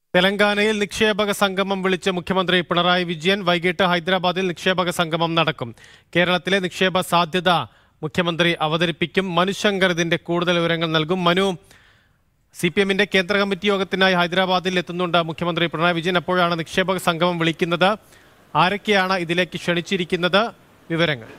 തെലങ്കാനയിൽ നിക്ഷേപക സംഗമം വിളിച്ച് മുഖ്യമന്ത്രി പിണറായി വിജയൻ വൈകിട്ട് ഹൈദരാബാദിൽ നിക്ഷേപക സംഗമം നടക്കും കേരളത്തിലെ നിക്ഷേപ സാധ്യത മുഖ്യമന്ത്രി അവതരിപ്പിക്കും മനുശങ്കർ ഇതിന്റെ കൂടുതൽ വിവരങ്ങൾ നൽകും മനു സി പി എമ്മിന്റെ കേന്ദ്ര കമ്മിറ്റി യോഗത്തിനായി ഹൈദരാബാദിൽ എത്തുന്നുണ്ട് മുഖ്യമന്ത്രി പിണറായി വിജയൻ അപ്പോഴാണ് നിക്ഷേപക സംഗമം വിളിക്കുന്നത് ആരൊക്കെയാണ് ഇതിലേക്ക് ക്ഷണിച്ചിരിക്കുന്നത് വിവരങ്ങൾ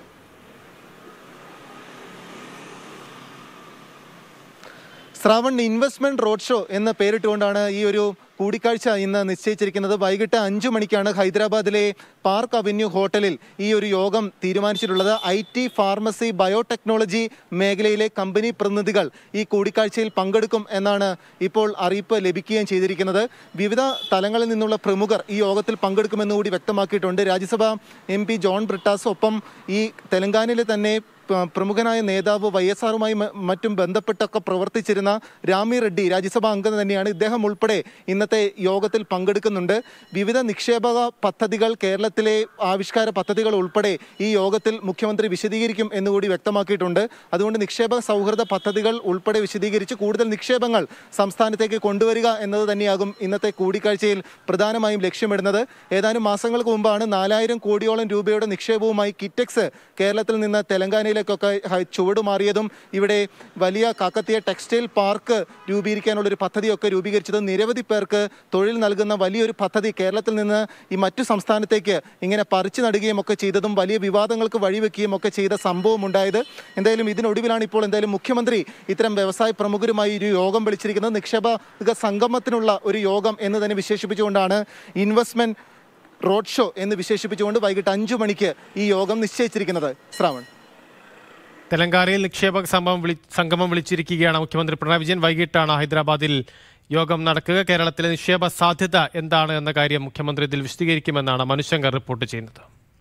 ശ്രാവൺ ഇൻവെസ്റ്റ്മെന്റ് റോഡ് ഷോ എന്ന് പേരിട്ടുകൊണ്ടാണ് ഈ ഒരു കൂടിക്കാഴ്ച ഇന്ന് നിശ്ചയിച്ചിരിക്കുന്നത് വൈകിട്ട് അഞ്ചു മണിക്കാണ് ഹൈദരാബാദിലെ പാർക്ക് അവന്യൂ ഹോട്ടലിൽ ഈ ഒരു യോഗം തീരുമാനിച്ചിട്ടുള്ളത് ഐ ടി ഫാർമസി ബയോടെക്നോളജി മേഖലയിലെ കമ്പനി പ്രതിനിധികൾ ഈ കൂടിക്കാഴ്ചയിൽ പങ്കെടുക്കും എന്നാണ് ഇപ്പോൾ അറിയിപ്പ് ലഭിക്കുകയും ചെയ്തിരിക്കുന്നത് വിവിധ തലങ്ങളിൽ നിന്നുള്ള പ്രമുഖർ ഈ യോഗത്തിൽ പങ്കെടുക്കുമെന്ന് കൂടി വ്യക്തമാക്കിയിട്ടുണ്ട് രാജ്യസഭ എം പി ജോൺ ബ്രിട്ടാസ് ഒപ്പം ഈ തെലങ്കാനയിലെ തന്നെ പ- പ്രമുഖനായ നേതാവ് വൈ എസ് ആറുമായി മറ്റും ബന്ധപ്പെട്ടൊക്കെ പ്രവർത്തിച്ചിരുന്ന രാമി റെഡ്ഡി രാജ്യസഭാ അംഗം തന്നെയാണ് ഇദ്ദേഹം ഉൾപ്പെടെ ഇന്നത്തെ യോഗത്തിൽ പങ്കെടുക്കുന്നുണ്ട് വിവിധ നിക്ഷേപക പദ്ധതികൾ കേരളത്തിലെ ആവിഷ്കാര പദ്ധതികൾ ഉൾപ്പെടെ ഈ യോഗത്തിൽ മുഖ്യമന്ത്രി വിശദീകരിക്കും എന്നുകൂടി വ്യക്തമാക്കിയിട്ടുണ്ട് അതുകൊണ്ട് നിക്ഷേപക സൗഹൃദ പദ്ധതികൾ ഉൾപ്പെടെ വിശദീകരിച്ച് കൂടുതൽ നിക്ഷേപങ്ങൾ സംസ്ഥാനത്തേക്ക് കൊണ്ടുവരിക എന്നത് തന്നെയാകും ഇന്നത്തെ കൂടിക്കാഴ്ചയിൽ പ്രധാനമായും ലക്ഷ്യമിടുന്നത് ഏതാനും മാസങ്ങൾക്ക് മുമ്പാണ് നാലായിരം കോടിയോളം രൂപയുടെ നിക്ഷേപവുമായി കിറ്റെക്സ് കേരളത്തിൽ നിന്ന് തെലങ്കാനയിലേക്കൊക്കെ ഹ- ചുവടുമാറിയതും ഇവിടെ വലിയ കാക്കത്തിയ ടെക്സ്റ്റൈൽ പാർക്ക് രൂപീകരിക്കാനുള്ള ഒരു പദ്ധതിയൊക്കെ രൂപീകരിച്ചത് നിരവധി പേർക്ക് തൊഴിൽ നൽകുന്ന വലിയൊരു പദ്ധതി കേരളത്തിൽ നിന്ന് ഈ മറ്റു സംസ്ഥാനത്തേക്ക് ഇങ്ങനെ പറിച്ചു നടുകയും ഒക്കെ ചെയ്തതും വലിയ വിവാദങ്ങൾക്ക് വഴിവെക്കുകയും ഒക്കെ ചെയ്ത സംഭവം ഉണ്ടായത് എന്തായാലും ഇതിനൊടുവിലാണ് ഇപ്പോൾ എന്തായാലും മുഖ്യമന്ത്രി ഇത്തരം വ്യവസായ പ്രമുഖരുമായി ഒരു യോഗം വിളിച്ചിരിക്കുന്നത് നിക്ഷേപക സംഗമത്തിനുള്ള ഒരു യോഗം എന്ന് തന്നെ വിശേഷിപ്പിച്ചുകൊണ്ടാണ് ഇൻവെസ്റ്റ്മെന്റ് റോഡ് ഷോ എന്ന് വിശേഷിപ്പിച്ചുകൊണ്ട് വൈകിട്ട് അഞ്ചു മണിക്ക് ഈ യോഗം നിശ്ചയിച്ചിരിക്കുന്നത് ശ്രാവൺ തെലങ്കാനയിൽ നിക്ഷേപക സംഭവം വിളി സംഗമം വിളിച്ചിരിക്കുകയാണ് മുഖ്യമന്ത്രി പിണറായി വിജയൻ വൈകിട്ടാണ് ഹൈദരാബാദിൽ യോഗം നടക്കുക കേരളത്തിലെ നിക്ഷേപ സാധ്യത എന്താണ് എന്ന കാര്യം മുഖ്യമന്ത്രി ഇതിൽ വിശദീകരിക്കുമെന്നാണ് മനുശങ്കർ റിപ്പോർട്ട് ചെയ്യുന്നത്